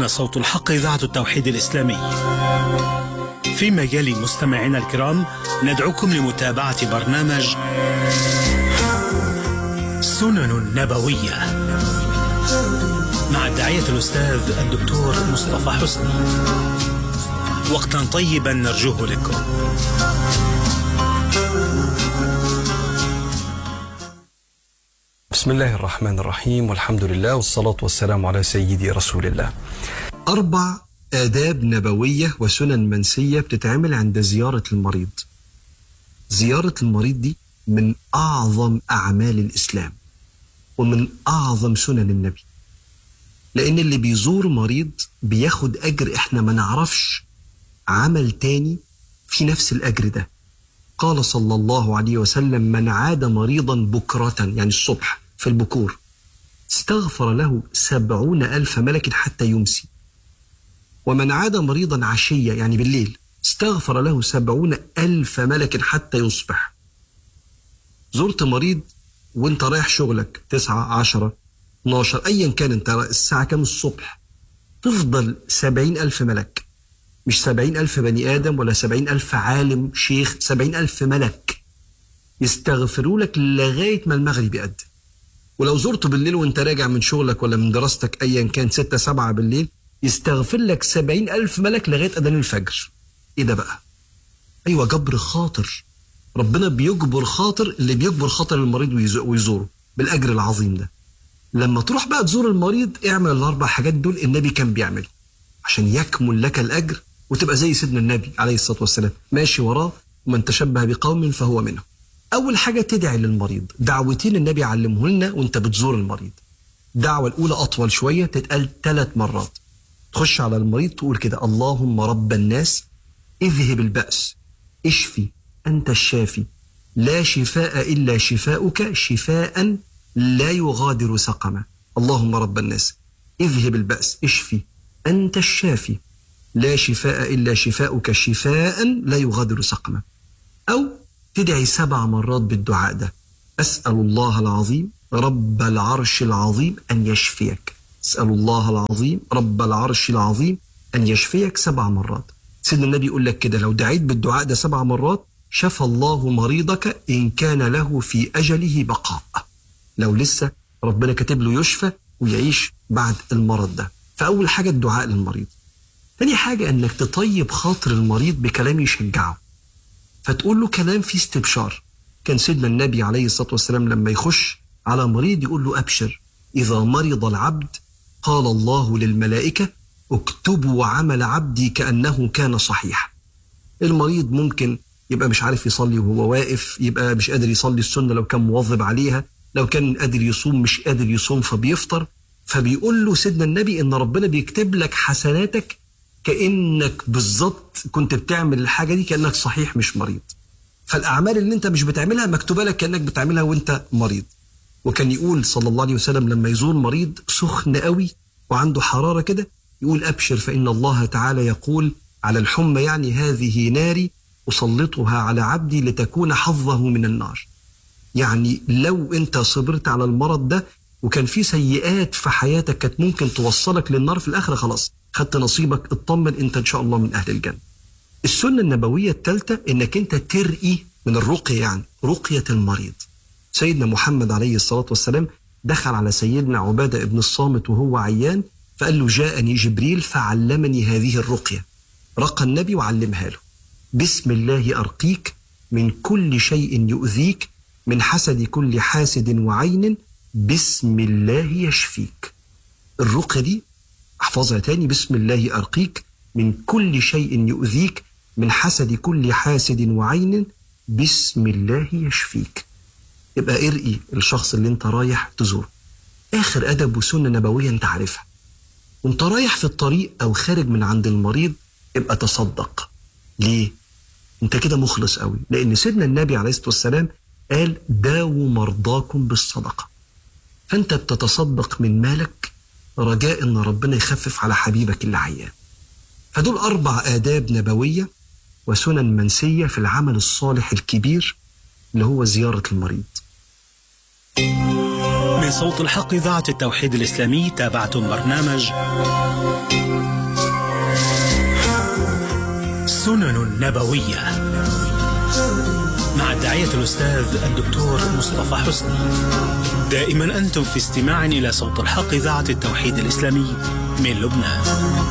هنا صوت الحق إذاعة التوحيد الإسلامي في مجال مستمعينا الكرام ندعوكم لمتابعة برنامج سنن نبوية مع الداعية الأستاذ الدكتور مصطفى حسني وقتا طيبا نرجوه لكم بسم الله الرحمن الرحيم والحمد لله والصلاة والسلام على سيدي رسول الله أربع آداب نبوية وسنن منسية بتتعمل عند زيارة المريض زيارة المريض دي من أعظم أعمال الإسلام ومن أعظم سنن النبي لأن اللي بيزور مريض بياخد أجر إحنا ما نعرفش عمل تاني في نفس الأجر ده قال صلى الله عليه وسلم من عاد مريضا بكرة يعني الصبح في البكور استغفر له سبعون ألف ملك حتى يمسي ومن عاد مريضا عشية يعني بالليل استغفر له سبعون ألف ملك حتى يصبح زرت مريض وانت رايح شغلك تسعة عشرة 12 أيا كان انت الساعة كام الصبح تفضل سبعين ألف ملك مش سبعين ألف بني آدم ولا سبعين ألف عالم شيخ سبعين ألف ملك يستغفروا لك لغاية ما المغرب يأذن ولو زرته بالليل وانت راجع من شغلك ولا من دراستك أيا كان ستة سبعة بالليل يستغفر لك سبعين ألف ملك لغاية أذان الفجر إيه ده بقى أيوة جبر خاطر ربنا بيجبر خاطر اللي بيجبر خاطر المريض ويزوره بالأجر العظيم ده لما تروح بقى تزور المريض اعمل الأربع حاجات دول النبي كان بيعمل عشان يكمل لك الأجر وتبقى زي سيدنا النبي عليه الصلاة والسلام ماشي وراه ومن تشبه بقوم فهو منهم أول حاجة تدعي للمريض دعوتين النبي علمه لنا وانت بتزور المريض الدعوة الأولى أطول شوية تتقال ثلاث مرات تخش على المريض تقول كده اللهم رب الناس اذهب البأس اشفي أنت الشافي لا شفاء إلا شفاؤك شفاء لا يغادر سقما اللهم رب الناس اذهب البأس اشفي أنت الشافي لا شفاء إلا شفاؤك شفاء لا يغادر سقما أو تدعي سبع مرات بالدعاء ده أسأل الله العظيم رب العرش العظيم أن يشفيك أسأل الله العظيم رب العرش العظيم أن يشفيك سبع مرات سيدنا النبي يقول لك كده لو دعيت بالدعاء ده سبع مرات شفى الله مريضك إن كان له في أجله بقاء لو لسه ربنا كاتب له يشفى ويعيش بعد المرض ده فأول حاجة الدعاء للمريض تاني حاجة انك تطيب خاطر المريض بكلام يشجعه فتقول له كلام فيه استبشار كان سيدنا النبي عليه الصلاة والسلام لما يخش على مريض يقول له أبشر إذا مرض العبد قال الله للملائكة اكتبوا عمل عبدي كأنه كان صحيح المريض ممكن يبقى مش عارف يصلي وهو واقف يبقى مش قادر يصلي السنة لو كان مواظب عليها لو كان قادر يصوم مش قادر يصوم فبيفطر فبيقول له سيدنا النبي ان ربنا بيكتب لك حسناتك كانك بالظبط كنت بتعمل الحاجه دي كانك صحيح مش مريض فالاعمال اللي انت مش بتعملها مكتوبه لك كانك بتعملها وانت مريض وكان يقول صلى الله عليه وسلم لما يزور مريض سخن قوي وعنده حراره كده يقول ابشر فان الله تعالى يقول على الحمى يعني هذه ناري اسلطها على عبدي لتكون حظه من النار يعني لو انت صبرت على المرض ده وكان في سيئات في حياتك كانت ممكن توصلك للنار في الاخره خلاص خدت نصيبك اطمن انت ان شاء الله من اهل الجنه. السنه النبويه الثالثه انك انت ترقي من الرقيه يعني رقيه المريض. سيدنا محمد عليه الصلاه والسلام دخل على سيدنا عباده بن الصامت وهو عيان فقال له جاءني جبريل فعلمني هذه الرقيه. رقى النبي وعلمها له. بسم الله ارقيك من كل شيء يؤذيك من حسد كل حاسد وعين بسم الله يشفيك. الرقيه دي احفظها تاني بسم الله أرقيك من كل شيء يؤذيك من حسد كل حاسد وعين بسم الله يشفيك يبقى ارقي الشخص اللي انت رايح تزوره آخر أدب وسنة نبوية انت عارفها وانت رايح في الطريق أو خارج من عند المريض ابقى تصدق ليه؟ انت كده مخلص قوي لأن سيدنا النبي عليه الصلاة والسلام قال داووا مرضاكم بالصدقة فانت بتتصدق من مالك رجاء ان ربنا يخفف على حبيبك اللي عيان فدول اربع اداب نبويه وسنن منسيه في العمل الصالح الكبير اللي هو زياره المريض من صوت الحق إذاعة التوحيد الإسلامي تابعتم برنامج سنن نبوية مع الداعية الأستاذ الدكتور مصطفى حسني دائما أنتم في استماع إلى صوت الحق إذاعة التوحيد الإسلامي من لبنان